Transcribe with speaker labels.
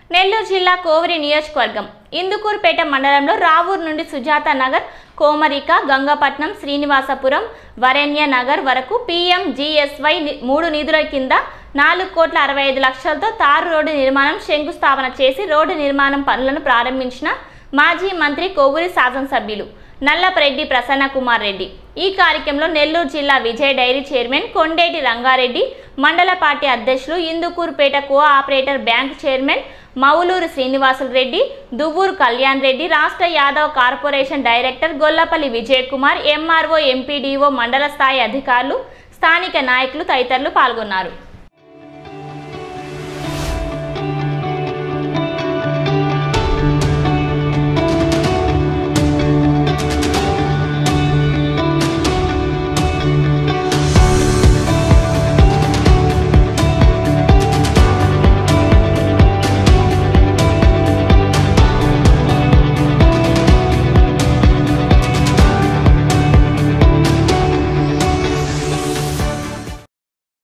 Speaker 1: నెల్లూరు జిల్లా కోవరి నియోజకవర్గం ఇందుకూరుపేట మండలంలో రావూరు నుండి సుజాత నగర్ కోమరిక గంగపట్నం శ్రీనివాసపురం వరేణ్య నగర్ వరకు పీఎం జీఎస్వై ని- మూడు నిధుల కింద నాలుగు కోట్ల అరవై ఐదు లక్షలతో తారు రోడ్డు నిర్మాణం శంకుస్థాపన చేసి రోడ్డు నిర్మాణం పనులను ప్రారంభించిన మాజీ మంత్రి కోవూరి శాసనసభ్యులు నల్లపరెడ్డి ప్రసన్న కుమార్ రెడ్డి ఈ కార్యక్రమంలో నెల్లూరు జిల్లా విజయ్ డైరీ చైర్మన్ కొండేటి రంగారెడ్డి మండల పార్టీ అధ్యక్షులు Indukurpet co operator bank chairman Mouluru Srinivasulu Reddy Duvvuru Kalyan Reddy రాష్ట్ర Yadav corporation director Gollapalli Vijay Kumar MRO MPDO మండల స్థాయి అధికారులు స్థానిక నాయకులు తదితరులు పాల్గొన్నారు